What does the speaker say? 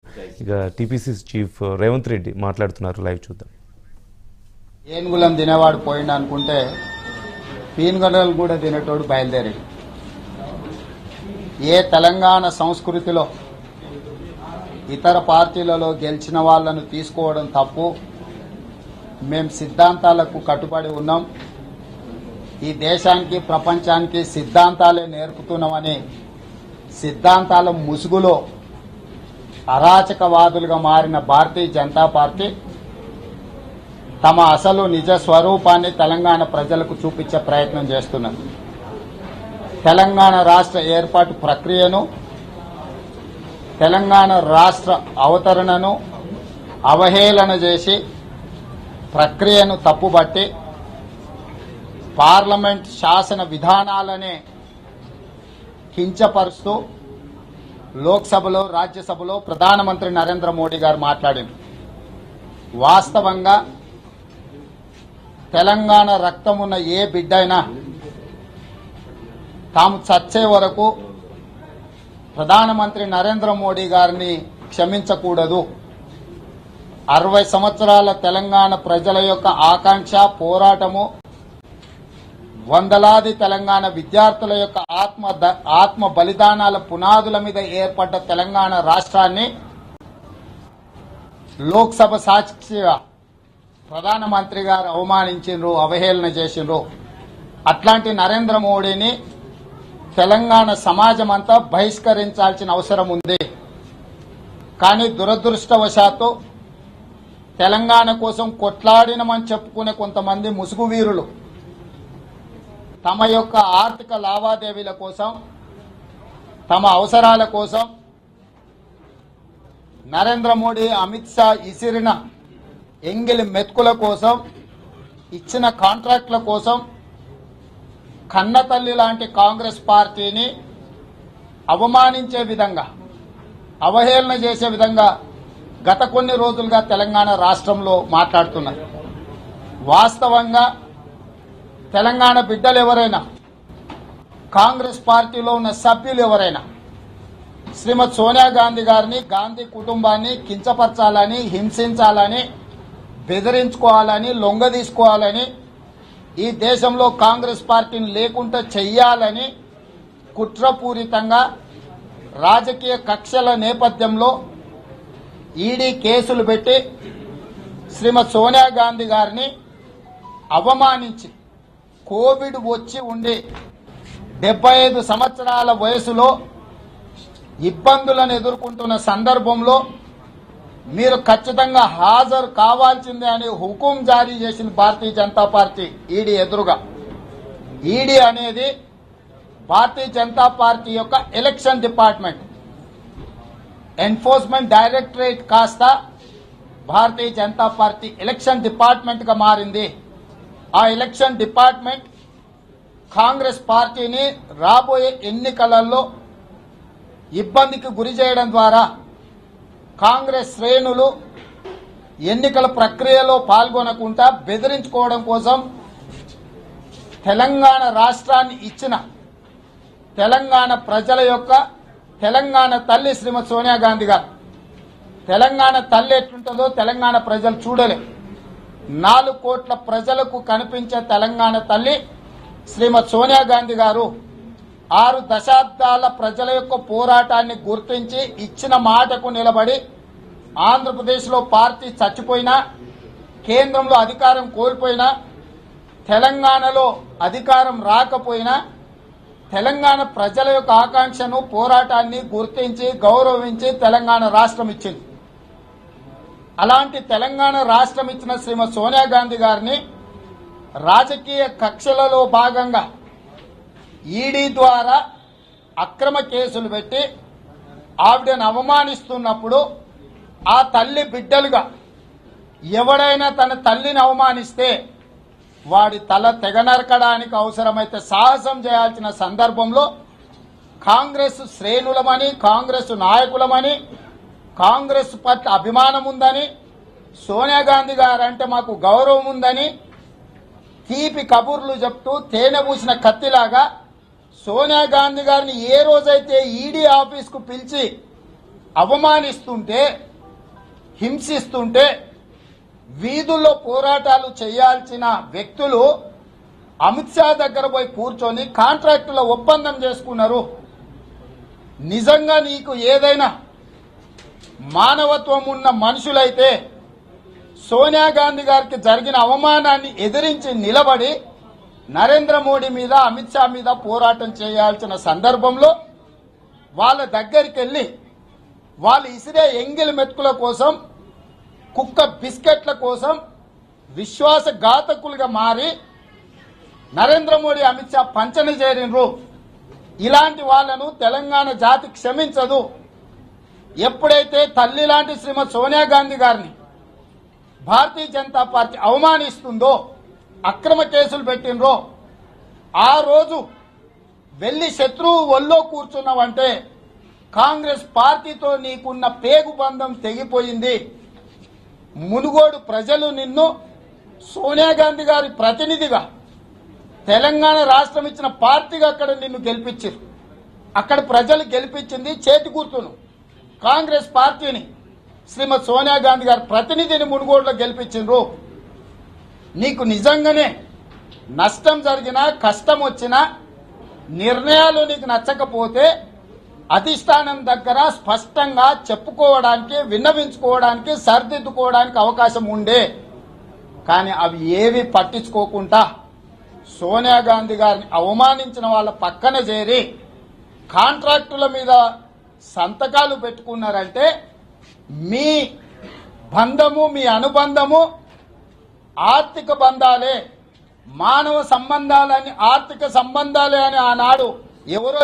ఇక TPC chief Revanth Reddy మాట్లాడుతున్నారు live చూద్దాం ఏనుగులం తినేవాడు పోయిండు అనుకుంటే పీనుగలు కూడా తినేటోడు బయలుదేరి ఏ తెలంగాణ సంస్కృతిలో ఇతర పార్టీలలో గెలిచిన వాళ్ళను తీసుకోవడం తప్పు మేము సిద్ధాంతాలకు కట్టుబడి ఉన్నాం ఈ దేశానికి ప్రపంచానికి సిద్ధాంతాలే నేర్పుతున్నామని సిద్ధాంతాల ముసుగులో అరాచకవాదులుగా మారిన భారతీయ జనతా పార్టీ తమ అసలు నిజ స్వరూపాన్ని తెలంగాణ ప్రజలకు చూపించే ప్రయత్నం చేస్తున్నది తెలంగాణ రాష్ట్ర ఏర్పాటు ప్రక్రియను తెలంగాణ రాష్ట్ర అవతరణను అవహేళన చేసి ప్రక్రియను తప్పుబట్టి పార్లమెంట్ శాసన విధానాలనే కించపరుస్తూ లోక్సభలో రాజ్యసభలో ప్రధానమంత్రి నరేంద్ర మోడీ గారు మాట్లాడారు వాస్తవంగా తెలంగాణ రక్తమున్న ఏ బిడ్డైనా తాము చచ్చే వరకు ప్రధానమంత్రి నరేంద్ర మోడీ గారిని క్షమించకూడదు అరవై సంవత్సరాల తెలంగాణ ప్రజల యొక్క ఆకాంక్ష పోరాటము వందలాది తెలంగాణ విద్యార్థుల యొక్క ఆత్మ ద- ఆత్మ బలిదానాల పునాదుల మీద ఏర్పడ్డ తెలంగాణ రాష్ట్రాన్ని లోక్సభ సాక్షిగా ప్రధానమంత్రి గారు అవమానించిండ్రు అవహేళన చేసిండ్రు అట్లాంటి నరేంద్ర మోడీని తెలంగాణ సమాజం అంతా బహిష్కరించాల్సిన అవసరం ఉంది కానీ దురదృష్టవశాత్తు తెలంగాణ కోసం కొట్లాడినమని చెప్పుకునే కొంతమంది ముసుగు వీరులు తమ యొక్క ఆర్థిక లావాదేవీల కోసం తమ అవసరాల కోసం నరేంద్ర మోడీ అమిత్ షా ఇసిరిన ఎంగిలి మెతుకుల కోసం ఇచ్చిన కాంట్రాక్ట్ల కోసం కన్నతల్లి లాంటి కాంగ్రెస్ పార్టీని అవమానించే విధంగా అవహేళన చేసే విధంగా గత కొన్ని రోజులుగా తెలంగాణ రాష్ట్రంలో మాట్లాడుతున్నారు వాస్తవంగా తెలంగాణ బిడ్డలు ఎవరైనా కాంగ్రెస్ పార్టీలో ఉన్న సభ్యులు ఎవరైనా శ్రీమతి సోనియా గాంధీ గారిని గాంధీ కుటుంబాన్ని కించపరచాలని హింసించాలని బెదిరించుకోవాలని లొంగ తీసుకోవాలని ఈ దేశంలో కాంగ్రెస్ పార్టీని లేకుండా చెయ్యాలని కుట్రపూరితంగా రాజకీయ కక్షల నేపథ్యంలో ఈడీ కేసులు పెట్టి శ్రీమతి సోనియా గాంధీ గారిని అవమానించి కోవిడ్ వచ్చి ఉండి డెబ్బై ఐదు సంవత్సరాల వయసులో ఇబ్బందులను ఎదుర్కొంటున్న సందర్భంలో మీరు ఖచ్చితంగా హాజరు కావాల్సిందే అని హుకుం జారీ చేసింది భారతీయ జనతా పార్టీ ఈడీ ఎదురుగా ఈడీ అనేది భారతీయ జనతా పార్టీ యొక్క ఎలక్షన్ డిపార్ట్మెంట్ ఎన్ఫోర్స్మెంట్ డైరెక్టరేట్ కాస్త Bharatiya Janata Party election department గా మారింది ఆ ఎలక్షన్ డిపార్ట్మెంట్ కాంగ్రెస్ పార్టీని రాబోయే ఎన్నికలలో ఇబ్బందికి గురి చేయడం ద్వారా కాంగ్రెస్ శ్రేణులు ఎన్నికల ప్రక్రియలో పాల్గొనకుండా బెదిరించుకోవడం కోసం తెలంగాణ రాష్ట్రాన్ని ఇచ్చిన తెలంగాణ ప్రజల యొక్క తెలంగాణ తల్లి శ్రీమతి సోనియా గాంధీ గారు తెలంగాణ తల్లి ఎట్లుంటుందో తెలంగాణ ప్రజలు చూడలే నాలుగు కోట్ల ప్రజలకు కనిపించే తెలంగాణ తల్లి శ్రీమతి సోనియా గాంధీ గారు ఆరు దశాబ్దాల ప్రజల యొక్క పోరాటాన్ని గుర్తించి ఇచ్చిన మాటకు నిలబడి ఆంధ్రప్రదేశ్లో పార్టీ చచ్చిపోయినా కేంద్రంలో అధికారం కోల్పోయినా తెలంగాణలో అధికారం రాకపోయినా తెలంగాణ ప్రజల యొక్క ఆకాంక్షను పోరాటాన్ని గుర్తించి గౌరవించి తెలంగాణ రాష్ట్రం ఇచ్చింది అలాంటి తెలంగాణ రాష్ట్రం ఇచ్చిన శ్రీమతి సోనియా గాంధీ గారిని రాజకీయ కక్షలలో భాగంగా ఈడీ ద్వారా అక్రమ కేసులు పెట్టి ఆవిడను అవమానిస్తున్నప్పుడు ఆ తల్లి బిడ్డలుగా ఎవడైనా తన తల్లిని అవమానిస్తే వాడి తల తెగ నరకడానికి అవసరమైతే సాహసం చేయాల్సిన సందర్భంలో కాంగ్రెస్ శ్రేణులమని కాంగ్రెస్ నాయకులమని కాంగ్రెస్ పట్ల అభిమానం ఉందని సోనియా గాంధీ గారంటే మాకు గౌరవం ఉందని తీపి కబుర్లు చెప్తూ తేనె పూసిన కత్తిలాగా సోనియా గాంధీ గారిని ఏ రోజైతే ఈడీ ఆఫీస్కు పిలిచి అవమానిస్తుంటే హింసిస్తుంటే వీధుల్లో పోరాటాలు చేయాల్సిన వ్యక్తులు అమిత్ షా దగ్గర పోయి కూర్చొని కాంట్రాక్టుల ఒప్పందం చేసుకున్నారు నిజంగా నీకు ఏదైనా మానవత్వం ఉన్న మనుషులైతే సోనియా గాంధీ గారికి జరిగిన అవమానాన్ని ఎదిరించి నిలబడి నరేంద్ర మోడీ మీద అమిత్ షా మీద పోరాటం చేయాల్సిన సందర్భంలో వాళ్ళ దగ్గరికి వెళ్ళి వాళ్ళు ఇసిరే ఎంగిలి మెతుకుల కోసం కుక్క బిస్కెట్ల కోసం విశ్వాసఘాతకులుగా మారి నరేంద్ర మోడీ అమిత్ షా పంచన చేరినరు ఇలాంటి వాళ్ళను తెలంగాణ జాతి క్షమించదు ఎప్పుడైతే తల్లి లాంటి శ్రీమతి సోనియా గాంధీ గారిని భారతీయ జనతా పార్టీ అవమానిస్తుందో అక్రమ కేసులు పెట్టినరో ఆ రోజు వెళ్లి శత్రువు ఒళ్ళో కూర్చున్నావంటే కాంగ్రెస్ పార్టీతో నీకున్న పేగు బంధం తెగిపోయింది మునుగోడు ప్రజలు నిన్ను సోనియా గాంధీ గారి ప్రతినిధిగా తెలంగాణ రాష్ట్రం ఇచ్చిన పార్టీగా అక్కడ నిన్ను గెలిపించారు అక్కడ ప్రజలు గెలిపించింది చేతి గుర్తును కాంగ్రెస్ పార్టీని శ్రీమతి సోనియా గాంధీ గారి ప్రతినిధిని మునుగోడులో గెలిపించిండ్రు నీకు నిజంగానే నష్టం జరిగినా కష్టం వచ్చినా నిర్ణయాలు నీకు నచ్చకపోతే అధిష్టానం దగ్గర స్పష్టంగా చెప్పుకోవడానికి విన్నవించుకోవడానికి సరిదిద్దుకోవడానికి అవకాశం ఉండే కానీ అవి ఏవి పట్టించుకోకుండా సోనియా గాంధీ గారిని అవమానించిన వాళ్ళ పక్కన చేరి కాంట్రాక్టుల మీద సంతకాలు పెట్టుకున్నారంటే మీ బంధము మీ అనుబంధము ఆర్థిక బంధాలే మానవ సంబంధాలని ఆర్థిక సంబంధాలే అని ఆనాడు ఎవరో